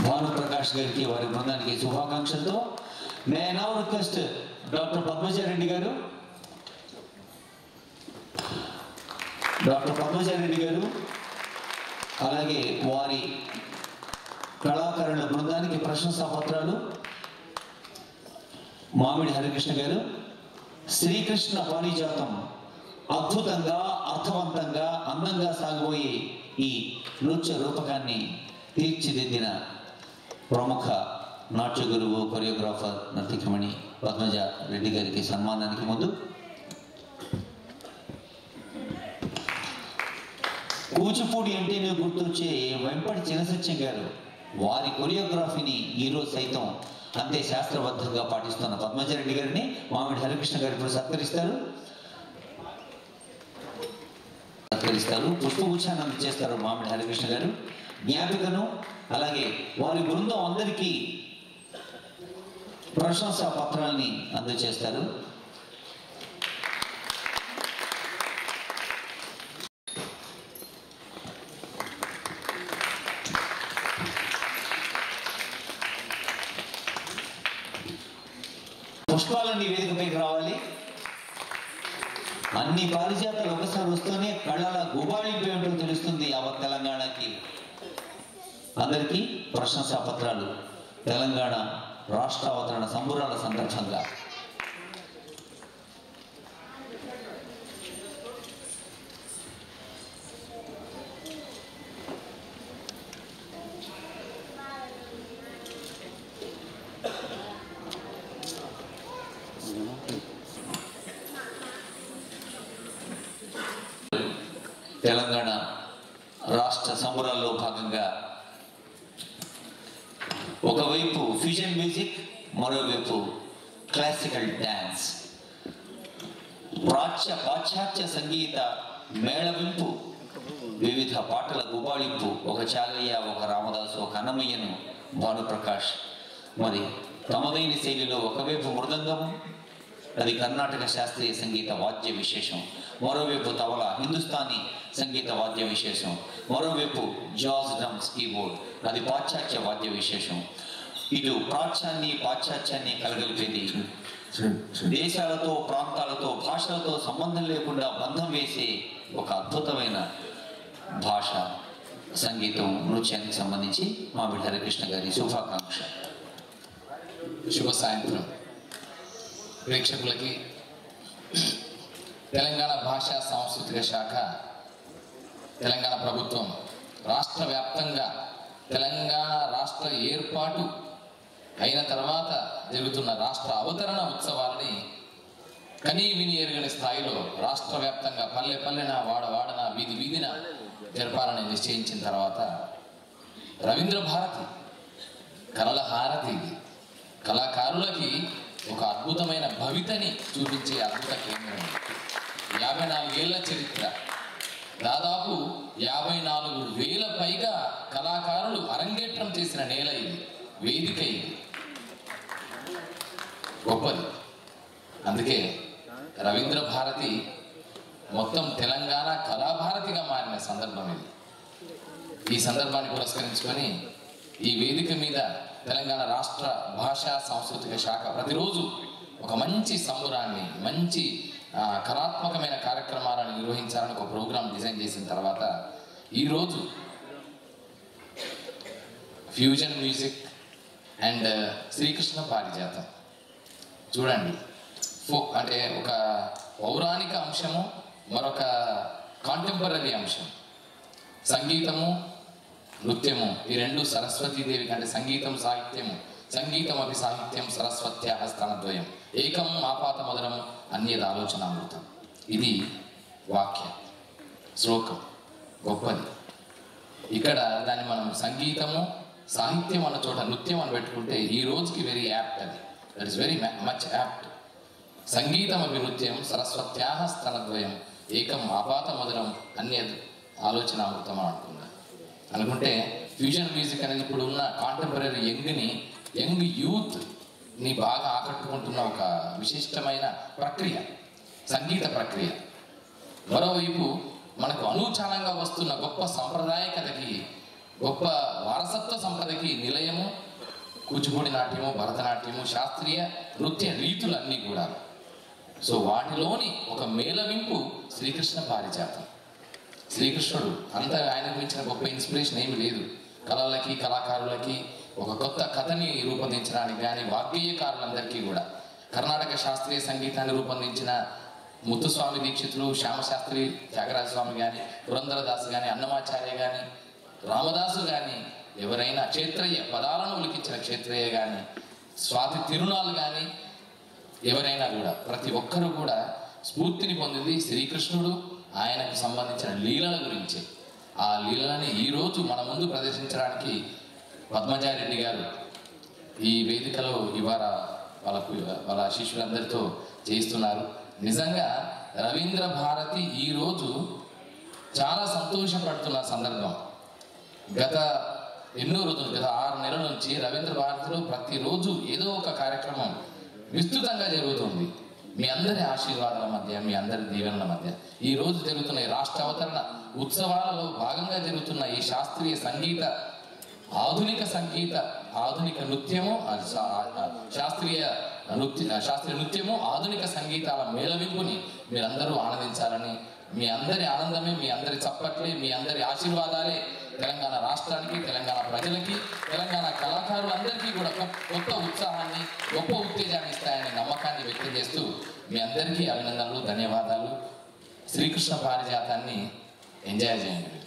భాను ప్రకాష్ గారికి వారి బృందానికి శుభాకాంక్షలతో may now request doctor Padmaja Reddy గారు డాక్టర్ పద్మజారెడ్డి గారు అలాగే వారి కళాకారుల బృందానికి ప్రశంసా పత్రాలు మామిడి హరికృష్ణ గారు శ్రీకృష్ణ పారిజాతం అద్భుతంగా అర్థవంతంగా అందంగా సాగబోయే ఈ నృత్య రూపకాన్ని తీర్చిదిద్దిన ప్రముఖ నాట్య గురువు కొరియోగ్రాఫర్ నర్తికమణి పద్మజ రెడ్డి గారికి సన్మానానికి ముందు కూచిపూడి అంటేనే గుర్తొచ్చే వెంపటి చినసత్యం గారు వారి కొరియోగ్రఫీని ఈరోజు సైతం అంతే శాస్త్రబద్ధంగా పాటిస్తున్న పద్మజరెడ్డి గారిని మామిడి హరికృష్ణ గారు ఇప్పుడు సత్కరిస్తారు సత్కరిస్తారు పుష్పగుచ్చాన్ని అందజేస్తారు మామిడి హరికృష్ణ గారు జ్ఞాపికను అలాగే వారి బృందం అందరికీ ప్రశంసా పత్రాల్ని అందజేస్తారు పుష్పాలన్నీ వేదికపైకి రావాలి అన్ని పారిజాతాలు ఒకసారి వస్తూనే కళల గుబాళింపు ఏమిటో తెలుస్తుంది యావత్ తెలంగాణకి అందరికీ ప్రశంసా పత్రాలు తెలంగాణ రాష్ట్ర అవతరణ సంబురాల సందర్భంగా తెలంగాణ రాష్ట్ర సంబరాల్లో భాగంగా ఒకవైపు ఫ్యూజన్ మ్యూజిక్ మరోవైపు క్లాసికల్ డ్యాన్స్ ప్రాచ్య పాశ్చాత్య సంగీత మేళవింపు వివిధ పాటల గుబాళింపు ఒక చాగయ్య ఒక రామదాసు ఒక అన్నమయ్యను భానుప్రకాష్ మరి తమదైన శైలిలో ఒకవైపు మృదంగము అది కర్ణాటక శాస్త్రీయ సంగీత వాద్య విశేషం మరోవైపు తబలా హిందుస్థానీ సంగీత వాద్య విశేషం మరోవైపు జాజ్ డ్రమ్స్ కీబోర్డ్ అది పాశ్చాత్య వాద్య విశేషం ఇటు ప్రాచ్యాన్ని పాశ్చాత్యాన్ని కలగలిపేది దేశాలతో ప్రాంతాలతో భాషలతో సంబంధం లేకుండా బంధం వేసే ఒక అద్భుతమైన భాష సంగీతం నృత్యానికి సంబంధించి మామిడి హరికృష్ణ గారి శుభాకాంక్ష శుభ సాయంత్రం ప్రేక్షకులకి తెలంగాణ భాషా సాంస్కృతిక శాఖ తెలంగాణ ప్రభుత్వం రాష్ట్ర వ్యాప్తంగా తెలంగాణ రాష్ట్ర ఏర్పాటు అయిన తర్వాత జరుగుతున్న రాష్ట్ర అవతరణ ఉత్సవాలని కనీ విని ఎరుగని స్థాయిలో రాష్ట్ర వ్యాప్తంగా పల్లె పల్లెన వాడ వాడన వీధి వీధిన జరపాలని నిశ్చయించిన తర్వాత రవీంద్ర భారతి కళల హారతి కళాకారులకి ఒక అద్భుతమైన భవితని చూపించే అద్భుత కేంద్రం యాభై నాలుగేళ్ల చరిత్ర దాదాపు యాభై నాలుగు వేల పైగా కళాకారులు అరంగేట్రం చేసిన నేల ఇది వేదిక ఇది గొప్పది అందుకే రవీంద్ర భారతి మొత్తం తెలంగాణ కళాభారతిగా మారిన సందర్భం ఇది ఈ సందర్భాన్ని పురస్కరించుకొని ఈ వేదిక మీద తెలంగాణ రాష్ట్ర భాషా సాంస్కృతిక శాఖ ప్రతిరోజు ఒక మంచి సంబురాన్ని మంచి ఆ, కళాత్మకమైన కార్యక్రమాలను నిర్వహించాలని ఒక ప్రోగ్రాం డిజైన్ చేసిన తర్వాత ఈరోజు ఫ్యూజన్ మ్యూజిక్ అండ్ శ్రీకృష్ణ పారిజాతం చూడండి ఫో- అంటే ఒక పౌరాణిక అంశము మరొక కాంటెంపరీ అంశం సంగీతము నృత్యము ఈ రెండు సరస్వతీదేవికి అంటే సంగీతం సాహిత్యము సంగీతం అవి సాహిత్యం సరస్వత్యా స్థానద్వయం ఏకం ఆపాత మధురం అన్యద ఆలోచనామృతం ఇది వాక్యం శ్లోకం గొప్పది ఇక్కడ దాన్ని మనం సంగీతము సాహిత్యం అన్న చోట నృత్యం అని పెట్టుకుంటే ఈ రోజుకి వెరీ యాప్ట్ అది that is very much apt సంగీతం అవి నృత్యం సరస్వత్యాహ స్థలద్వయం ఏకం ఆపాత మధురం అన్యద్ ఆలోచనామృతం అని అనుకున్నా అనుకుంటే ఫ్యూజన్ మ్యూజిక్ అనేది ఇప్పుడు ఉన్న కాంటెంపరీ యంగ్ని యంగ్ యూత్ ని బాగా ఆకట్టుకుంటున్న ఒక విశిష్టమైన ప్రక్రియ సంగీత ప్రక్రియ మరోవైపు మనకు అనూచానంగా వస్తున్న గొప్ప సాంప్రదాయకతకి గొప్ప వారసత్వ సంపదకి నిలయము కూచిపూడి నాట్యము భరతనాట్యము శాస్త్రీయ నృత్య రీతులన్నీ కూడా సో వాటిలోని ఒక మేళవింపు శ్రీకృష్ణ పారిజాతం శ్రీకృష్ణుడు అంత ఆయనకు మించిన గొప్ప ఇన్స్పిరేషన్ ఏమి లేదు కళలకి కళాకారులకి ఒక కొత్త కథని రూపొందించడానికి కానీ వాగ్గేయకారులందరికీ కూడా కర్ణాటక శాస్త్రీయ సంగీతాన్ని రూపొందించిన ముత్తుస్వామి దీక్షితులు శ్యామశాస్త్రి త్యాగరాజ స్వామి కానీ పురంధరదాస్ కానీ అన్నమాచార్య కానీ రామదాసు కానీ ఎవరైనా క్షేత్రయ్య పదాలను ఉలికించిన క్షేత్రయ్య కానీ స్వాతి తిరునాళ్ళు కానీ ఎవరైనా కూడా ప్రతి ఒక్కరూ కూడా స్ఫూర్తిని పొందింది శ్రీకృష్ణుడు ఆయనకు సంబంధించిన లీలల గురించి ఆ లీలలని ఈరోజు మన ముందు ప్రదర్శించడానికి పద్మజారెడ్డి గారు ఈ వేదికలో ఇవాళ వాళ్ళ వాళ్ళ శిష్యులందరితో చేయిస్తున్నారు నిజంగా రవీంద్ర భారతి ఈరోజు చాలా సంతోషపడుతున్న సందర్భం గత ఎన్నో రోజులు గత ఆరు నెలల నుంచి రవీంద్ర భారతిలో ప్రతిరోజు ఏదో ఒక కార్యక్రమం విస్తృతంగా జరుగుతుంది మీ అందరి ఆశీర్వాదాల మధ్య మీ అందరి దీవెనల మధ్య ఈ రోజు జరుగుతున్న ఈ రాష్ట్ర అవతరణ ఉత్సవాలలో భాగంగా జరుగుతున్న ఈ శాస్త్రీయ సంగీత ఆధునిక సంగీత ఆధునిక నృత్యము ఆ శా- ఆ శాస్త్రీయ నృత్య శాస్త్రీయ నృత్యము ఆధునిక సంగీతాల మేళవింపుని మీరందరూ ఆనందించాలని మీ అందరి ఆనందమే మీ అందరి చప్పట్లే మీ అందరి ఆశీర్వాదాలే తెలంగాణ రాష్ట్రానికి తెలంగాణ ప్రజలకి తెలంగాణ కళాకారులందరికీ కూడా కొ- కొత్త ఉత్సాహాన్ని గొప్ప ఉత్తేజాన్ని ఇస్తాయనే నమ్మకాన్ని వ్యక్తం చేస్తూ మీ అందరికీ అభినందనలు ధన్యవాదాలు శ్రీకృష్ణ పారిజాతాన్ని ఎంజాయ్ చేయండి